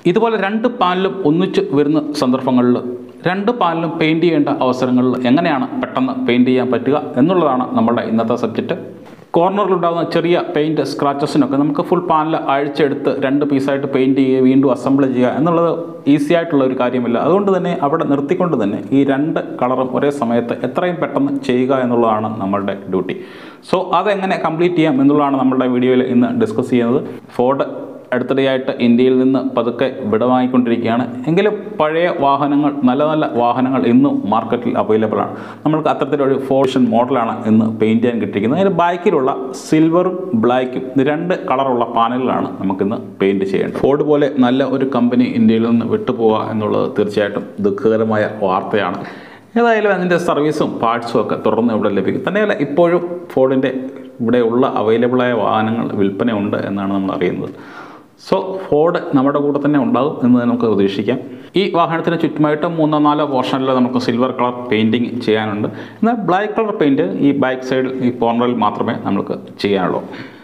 ഇതുപോലെ രണ്ട് പാനലും ഒന്നിച്ച് വരുന്ന സന്ദർഭങ്ങളിൽ രണ്ട് പാനലും പെയിൻറ് ചെയ്യേണ്ട അവസരങ്ങളിൽ എങ്ങനെയാണ് പെട്ടെന്ന് പെയിൻറ് ചെയ്യാൻ പറ്റുക എന്നുള്ളതാണ് നമ്മുടെ ഇന്നത്തെ സബ്ജക്റ്റ് കോർണറിലുണ്ടാകുന്ന ചെറിയ പെയിൻറ്റ് സ്ക്രാച്ചസിനൊക്കെ നമുക്ക് ഫുൾ പാനൽ അഴിച്ചെടുത്ത് രണ്ട് പീസായിട്ട് പെയിൻറ് ചെയ്യുക വീണ്ടും അസംബിൾ ചെയ്യുക എന്നുള്ളത് ഈസി ആയിട്ടുള്ള ഒരു കാര്യമല്ല അതുകൊണ്ട് തന്നെ അവിടെ നിർത്തിക്കൊണ്ട് തന്നെ ഈ രണ്ട് കളറും ഒരേ സമയത്ത് എത്രയും പെട്ടെന്ന് ചെയ്യുക എന്നുള്ളതാണ് നമ്മളുടെ ഡ്യൂട്ടി സോ അതെങ്ങനെ കംപ്ലീറ്റ് ചെയ്യാം എന്നുള്ളതാണ് നമ്മളുടെ വീഡിയോയിൽ ഇന്ന് ഡിസ്കസ് ചെയ്യുന്നത് ഫോർഡ് അടുത്തിടെയായിട്ട് ഇന്ത്യയിൽ നിന്ന് പതുക്കെ വിടവാങ്ങിക്കൊണ്ടിരിക്കുകയാണ് എങ്കിലും പഴയ വാഹനങ്ങൾ നല്ല നല്ല വാഹനങ്ങൾ ഇന്നും മാർക്കറ്റിൽ അവൈലബിൾ ആണ് നമ്മൾക്ക് അത്തരത്തിലൊരു ഫോർഷൻ മോഡലാണ് ഇന്ന് പെയിൻറ് ചെയ്യാൻ കിട്ടിയിരിക്കുന്നത് അതിന് ബാക്കിലുള്ള സിൽവറും ബ്ലാക്കും ഇത് രണ്ട് കളറുള്ള പാനലുകളാണ് നമുക്കിന്ന് പെയിൻറ് ചെയ്യേണ്ടത് ഫോർഡ് പോലെ നല്ല ഒരു കമ്പനി ഇന്ത്യയിൽ നിന്ന് വിട്ടുപോവുക എന്നുള്ളത് തീർച്ചയായിട്ടും ദുഃഖകരമായ വാർത്തയാണ് ഏതായാലും അതിൻ്റെ സർവീസും പാർട്സും ഒക്കെ തുടർന്ന് ഇവിടെ ലഭിക്കും തന്നെയല്ല ഇപ്പോഴും ഫോർഡിൻ്റെ ഇവിടെയുള്ള അവൈലബിളായ വാഹനങ്ങൾ വിൽപ്പനയുണ്ട് എന്നാണ് നമ്മൾ അറിയുന്നത് സോ ഫോർഡ് നമ്മുടെ കൂടെ തന്നെ ഉണ്ടാകും എന്ന് നമുക്ക് പ്രതീക്ഷിക്കാം ഈ വാഹനത്തിന് ചുറ്റുമായിട്ട് മൂന്നോ നാലോ പോർഷനിൽ നമുക്ക് സിൽവർ കളർ പെയിൻറ്റിങ് ചെയ്യാനുണ്ട് എന്നാൽ ബ്ലാക്ക് കളർ പെയിൻറ്റ് ഈ ബാക്ക് സൈഡിൽ ഈ കോർണറിൽ മാത്രമേ നമുക്ക് ചെയ്യാനുള്ളൂ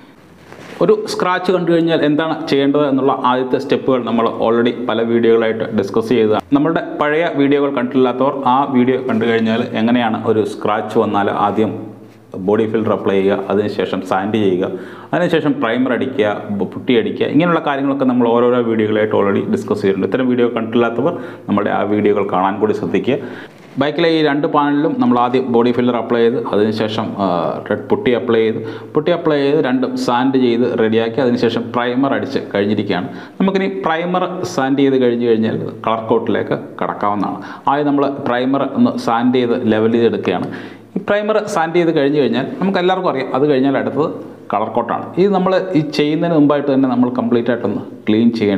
ഒരു സ്ക്രാച്ച് കണ്ടു കഴിഞ്ഞാൽ എന്താണ് ചെയ്യേണ്ടത് എന്നുള്ള ആദ്യത്തെ സ്റ്റെപ്പുകൾ നമ്മൾ ഓൾറെഡി പല വീഡിയോകളായിട്ട് ഡിസ്കസ് ചെയ്തതാണ് നമ്മളുടെ പഴയ വീഡിയോകൾ കണ്ടിട്ടില്ലാത്തവർ ആ വീഡിയോ കണ്ടു കഴിഞ്ഞാൽ എങ്ങനെയാണ് ഒരു സ്ക്രാച്ച് വന്നാൽ ആദ്യം ബോഡി ഫിൽറ്റർ അപ്ലൈ ചെയ്യുക അതിനുശേഷം സാൻഡ് ചെയ്യുക അതിനുശേഷം പ്രൈമർ അടിക്കുക ബ- പുട്ടി അടിക്കുക ഇങ്ങനെയുള്ള കാര്യങ്ങളൊക്കെ നമ്മൾ ഓരോരോ വീഡിയോകളായിട്ട് ഓൾറെഡി ഡിസ്കസ് ചെയ്തിട്ടുണ്ട് ഇത്തരം വീഡിയോ കണ്ടിട്ടില്ലാത്തവർ നമ്മുടെ ആ വീഡിയോകൾ കാണാൻ കൂടി ശ്രദ്ധിക്കുക ബൈക്കിലെ ഈ രണ്ട് പാനലിലും നമ്മൾ ആദ്യം ബോഡി ഫില്ലർ അപ്ലൈ ചെയ്ത് അതിനുശേഷം ആ, റെഡ് പുട്ടി അപ്ലൈ ചെയ്ത് പുട്ടി അപ്ലൈ ചെയ്ത് രണ്ടും സാൻഡ് ചെയ്ത് റെഡിയാക്കി അതിനുശേഷം പ്രൈമർ അടിച്ച് കഴിഞ്ഞിരിക്കുകയാണ് നമുക്കിനി പ്രൈമർ സാൻഡ് ചെയ്ത് കഴിഞ്ഞ് കഴിഞ്ഞാൽ കളർ കോട്ടിലേക്ക് കടക്കാവുന്നതാണ് ആദ്യം നമ്മൾ പ്രൈമർ ഒന്ന് സാൻഡ് ചെയ്ത് ലെവൽ ചെയ്തെടുക്കുകയാണ് ഈ പ്രൈമർ സാൻഡ് ചെയ്ത് കഴിഞ്ഞ് കഴിഞ്ഞാൽ നമുക്ക് എല്ലാവർക്കും അറിയാം അത് കഴിഞ്ഞാൽ അടുത്തത് കളർ കോട്ടാണ് ഇത് നമ്മൾ ഈ ചെയ്യുന്നതിന് മുമ്പായിട്ട് തന്നെ നമ്മൾ കംപ്ലീറ്റ് ആയിട്ടൊന്ന് ക്ലീൻ ചെയ്യേണ്ട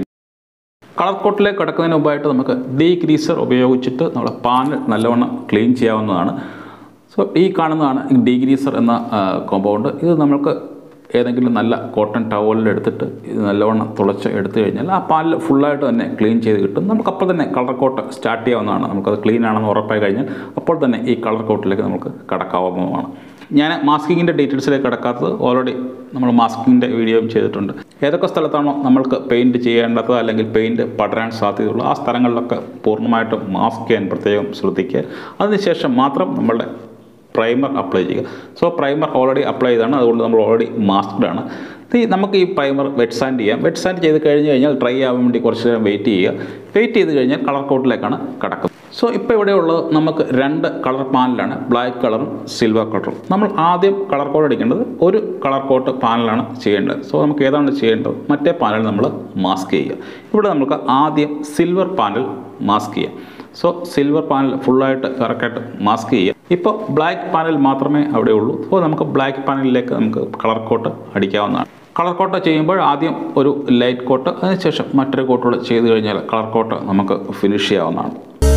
കളർ കോട്ടിലേക്ക് കിടക്കുന്നതിന് മുമ്പായിട്ട് നമുക്ക് ഡീ ഗ്രീസർ ഉപയോഗിച്ചിട്ട് നമ്മുടെ പാനൽ നല്ലവണ്ണം ക്ലീൻ ചെയ്യാവുന്നതാണ് സോ ഈ കാണുന്നതാണ് ഈ ഡീ ഗ്രീസർ എന്ന കോമ്പൗണ്ട് ഇത് നമുക്ക് ഏതെങ്കിലും നല്ല കോട്ടൺ ടവലിൽ എടുത്തിട്ട് ഇത് നല്ലവണ്ണം തുളച്ച് എടുത്തു കഴിഞ്ഞാൽ ആ പാലിൽ ഫുള്ളായിട്ട് തന്നെ ക്ലീൻ ചെയ്ത് കിട്ടും നമുക്കപ്പോൾ തന്നെ കളർ കോട്ട് സ്റ്റാർട്ട് ചെയ്യാവുന്നതാണ് നമുക്കത് ക്ലീൻ ആണെന്ന് ഉറപ്പായി കഴിഞ്ഞാൽ അപ്പോൾ തന്നെ ഈ കളർ കോട്ടിലേക്ക് നമുക്ക് കടക്കാവുന്നതുമാണ് ഞാൻ മാസ്കിങ്ങിൻ്റെ ഡീറ്റെയിൽസിലേക്ക് കിടക്കാത്തത് ഓൾറെഡി നമ്മൾ മാസ്കിങ്ങിൻ്റെ വീഡിയോയും ചെയ്തിട്ടുണ്ട് ഏതൊക്കെ സ്ഥലത്താണോ നമ്മൾക്ക് പെയിൻറ്റ് ചെയ്യേണ്ടത് അല്ലെങ്കിൽ പെയിൻറ്റ് പടരാൻ സാധ്യതയുള്ളൂ ആ സ്ഥലങ്ങളിലൊക്കെ പൂർണ്ണമായിട്ടും മാസ്ക് ചെയ്യാൻ പ്രത്യേകം ശ്രദ്ധിക്കുക അതിനുശേഷം മാത്രം നമ്മളുടെ പ്രൈമർ അപ്ലൈ ചെയ്യുക സോ പ്രൈമർ ഓൾറെഡി അപ്ലൈ ചെയ്താണ് അതുകൊണ്ട് നമ്മൾ ഓൾറെഡി മാസ്ക്ഡ് ആണ് ഈ നമുക്ക് ഈ പ്രൈമർ വെറ്റ് സാൻഡ് ചെയ്യാം വെറ്റ് സാൻഡ് ചെയ്ത് കഴിഞ്ഞ് കഴിഞ്ഞാൽ ഡ്രൈ ആവാൻ വേണ്ടി കുറച്ച് നേരം വെയിറ്റ് ചെയ്യുക വെയിറ്റ് ചെയ്ത് കഴിഞ്ഞാൽ കളർ കോട്ടിലേക്കാണ് കടക്കുന്നത് സോ ഇപ്പോൾ ഇവിടെയുള്ളത് നമുക്ക് രണ്ട് കളർ പാനലാണ് ബ്ലാക്ക് കളറും സിൽവർ കളറും നമ്മൾ ആദ്യം കളർ കോഡ് അടിക്കേണ്ടത് ഒരു കളർ കോട്ട് പാനലാണ് ചെയ്യേണ്ടത് സോ നമുക്ക് ഏതാണ് ചെയ്യേണ്ടത് മറ്റേ പാനൽ നമ്മൾ മാസ്ക് ചെയ്യുക ഇവിടെ നമുക്ക് ആദ്യം സിൽവർ പാനൽ മാസ്ക് ചെയ്യാം സോ സിൽവർ പാനൽ ഫുള്ളായിട്ട് കറക്റ്റായിട്ട് മാസ്ക് ചെയ്യുക ഇപ്പോൾ ബ്ലാക്ക് പാനൽ മാത്രമേ അവിടെ ഉള്ളൂ അപ്പോൾ നമുക്ക് ബ്ലാക്ക് പാനലിലേക്ക് നമുക്ക് കളർ കോട്ട് അടിക്കാവുന്നതാണ് കളർ കോട്ട് ചെയ്യുമ്പോൾ ആദ്യം ഒരു ലൈറ്റ് കോട്ട് അതിനുശേഷം മറ്റൊരു കോട്ടോട് ചെയ്ത് കഴിഞ്ഞാൽ കളർ കോട്ട് നമുക്ക് ഫിനിഷ് ചെയ്യാവുന്നതാണ്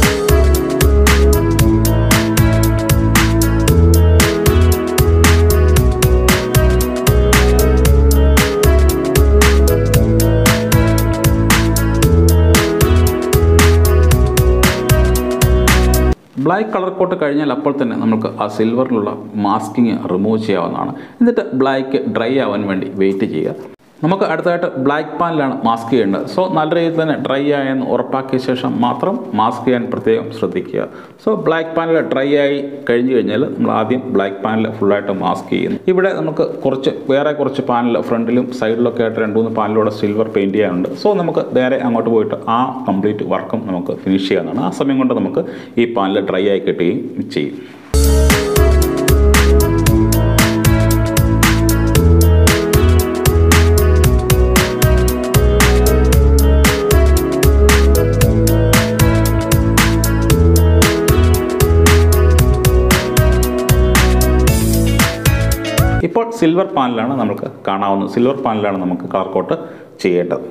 ബ്ലാക്ക് കളർ കോട്ട് കഴിഞ്ഞാൽ അപ്പോൾ തന്നെ നമുക്ക് ആ സിൽവറിലുള്ള മാസ്കിങ് റിമൂവ് ചെയ്യാവുന്നതാണ് എന്നിട്ട് ബ്ലാക്ക് ഡ്രൈ ആവാൻ വേണ്ടി വെയിറ്റ് ചെയ്യുക നമുക്ക് അടുത്തതായിട്ട് ബ്ലാക്ക് പാനിലാണ് മാസ്ക് ചെയ്യേണ്ടത് സോ നല്ല രീതിയിൽ തന്നെ ഡ്രൈ ആയെന്ന് ഉറപ്പാക്കിയ ശേഷം മാത്രം മാസ്ക് ചെയ്യാൻ പ്രത്യേകം ശ്രദ്ധിക്കുക സോ ബ്ലാക്ക് പാനിൽ ഡ്രൈ ആയി കഴിഞ്ഞ് കഴിഞ്ഞാൽ നമ്മൾ ആദ്യം ബ്ലാക്ക് പാനിൽ ഫുള്ളായിട്ട് മാസ്ക് ചെയ്യുന്നു ഇവിടെ നമുക്ക് കുറച്ച് വേറെ കുറച്ച് പാനൽ ഫ്രണ്ടിലും സൈഡിലൊക്കെ ആയിട്ട് രണ്ട് മൂന്ന് പാനലൂടെ സിൽവർ പെയിൻറ്റ് ചെയ്യാനുണ്ട് സോ നമുക്ക് നേരെ അങ്ങോട്ട് പോയിട്ട് ആ കംപ്ലീറ്റ് വർക്കും നമുക്ക് ഫിനിഷ് ചെയ്യാവുന്നതാണ് ആ സമയം കൊണ്ട് നമുക്ക് ഈ പാനൽ ഡ്രൈ ആയി കിട്ടുകയും ചെയ്യും ഇപ്പോൾ സിൽവർ പാനലാണ് നമുക്ക് കാണാവുന്നത് സിൽവർ പാനലാണ് നമുക്ക് കളർ കോട്ട് ചെയ്യേണ്ടത്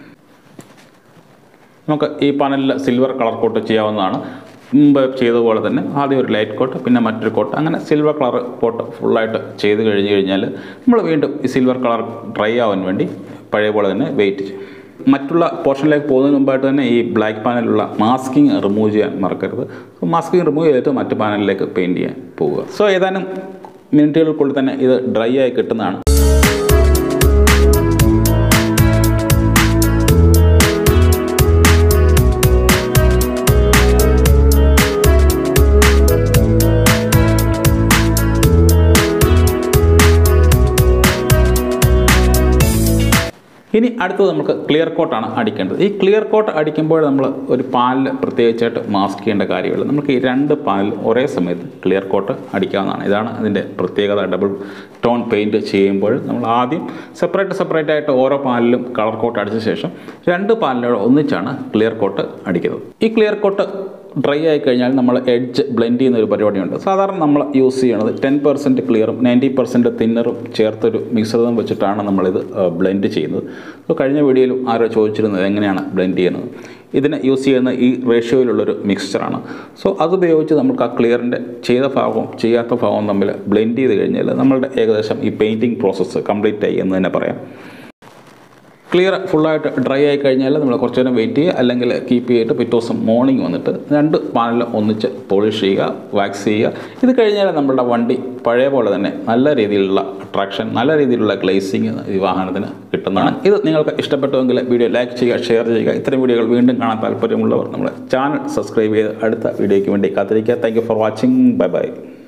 നമുക്ക് ഈ പാനലിൽ സിൽവർ കളർ കോട്ട് ചെയ്യാവുന്നതാണ് മുമ്പ് ചെയ്തതുപോലെ തന്നെ ആദ്യം ഒരു ലൈറ്റ് കോട്ട് പിന്നെ മറ്റൊരു കോട്ട് അങ്ങനെ സിൽവർ കളർ കോട്ട് ഫുള്ളായിട്ട് ചെയ്ത് കഴിഞ്ഞ് കഴിഞ്ഞാൽ നമ്മൾ വീണ്ടും ഈ സിൽവർ കളർ ഡ്രൈ ആവാൻ വേണ്ടി പഴയ പോലെ തന്നെ വെയിറ്റ് ചെയ്യും മറ്റുള്ള പോർഷനിലേക്ക് പോകുന്നതിന് മുമ്പായിട്ട് തന്നെ ഈ ബ്ലാക്ക് പാനലിലുള്ള മാസ്കിങ് റിമൂവ് ചെയ്യാൻ മറക്കരുത് സോ മാസ്കിങ് റിമൂവ് ചെയ്തിട്ട് മറ്റു പാനലിലേക്ക് പെയിൻറ്റ് ചെയ്യാൻ പോവുക സോ ഏതാനും മിനിറ്റുകൾക്കുള്ളിൽ തന്നെ ഇത് ഡ്രൈ ആയി കിട്ടുന്നതാണ് അടുത്തത് നമുക്ക് ക്ലിയർ കോട്ടാണ് അടിക്കേണ്ടത് ഈ ക്ലിയർ കോട്ട് അടിക്കുമ്പോൾ നമ്മൾ ഒരു പാലിൽ പ്രത്യേകിച്ചായിട്ട് മാസ്ക് ചെയ്യേണ്ട കാര്യമില്ല നമുക്ക് ഈ രണ്ട് പാലിൽ ഒരേ സമയത്ത് ക്ലിയർ കോട്ട് അടിക്കാവുന്നതാണ് ഇതാണ് അതിൻ്റെ പ്രത്യേകത ഡബിൾ ടോൺ പെയിൻറ്റ് ചെയ്യുമ്പോൾ നമ്മൾ ആദ്യം സെപ്പറേറ്റ് സെപ്പറേറ്റ് ആയിട്ട് ഓരോ പാലിലും കളർ കോട്ട് അടിച്ച ശേഷം രണ്ട് പാലിനോട് ഒന്നിച്ചാണ് ക്ലിയർ കോട്ട് അടിക്കുന്നത് ഈ ക്ലിയർ കോട്ട് ഡ്രൈ ആയി കഴിഞ്ഞാൽ നമ്മൾ എഡ്ജ് ബ്ലെൻഡ് ചെയ്യുന്ന ഒരു പരിപാടിയുണ്ട് സാധാരണ നമ്മൾ യൂസ് ചെയ്യണത് ടെൻ പെർസെൻറ്റ് ക്ലിയറും നയൻറ്റി പെർസെൻറ്റ് തിന്നറും ചേർത്തൊരു മിശ്രിതം വെച്ചിട്ടാണ് നമ്മളിത് ബ്ലെൻഡ് ചെയ്യുന്നത് അപ്പോൾ കഴിഞ്ഞ വീഡിയോയിലും ആരോ ചോദിച്ചിരുന്നത് എങ്ങനെയാണ് ബ്ലെൻഡ് ചെയ്യുന്നത് ഇതിന് യൂസ് ചെയ്യുന്ന ഈ റേഷ്യോയിലുള്ളൊരു മിക്സ്ചറാണ് സോ അതുപയോഗിച്ച് നമുക്ക് ആ ക്ലിയറിൻ്റെ ചെയ്ത ഭാഗവും ചെയ്യാത്ത ഭാഗവും തമ്മിൽ ബ്ലെൻഡ് ചെയ്ത് കഴിഞ്ഞാൽ നമ്മളുടെ ഏകദേശം ഈ പെയിൻറ്റിങ് പ്രോസസ്സ് കംപ്ലീറ്റ് ആയി എന്ന് തന്നെ പറയാം ക്ലിയർ ഫുള്ളായിട്ട് ഡ്രൈ ആയി കഴിഞ്ഞാൽ നമ്മൾ കുറച്ച് നേരം വെയിറ്റ് ചെയ്യുക അല്ലെങ്കിൽ കീപ്പ് ചെയ്തിട്ട് പിറ്റേ ദിവസം മോർണിംഗ് വന്നിട്ട് രണ്ട് പാനൽ ഒന്നിച്ച് പോളിഷ് ചെയ്യുക വാക്സ് ചെയ്യുക ഇത് കഴിഞ്ഞാൽ നമ്മളുടെ വണ്ടി പഴയ പോലെ തന്നെ നല്ല രീതിയിലുള്ള അട്രാക്ഷൻ നല്ല രീതിയിലുള്ള ഗ്ലേസിങ് ഈ വാഹനത്തിന് കിട്ടുന്നതാണ് ഇത് നിങ്ങൾക്ക് ഇഷ്ടപ്പെട്ടുവെങ്കിൽ വീഡിയോ ലൈക്ക് ചെയ്യുക ഷെയർ ചെയ്യുക ഇത്തരം വീഡിയോകൾ വീണ്ടും കാണാൻ താല്പര്യമുള്ളവർ നമ്മുടെ ചാനൽ സബ്സ്ക്രൈബ് ചെയ്ത് അടുത്ത വീഡിയോയ്ക്ക് വേണ്ടി കാത്തിരിക്കുക thank for watching bye by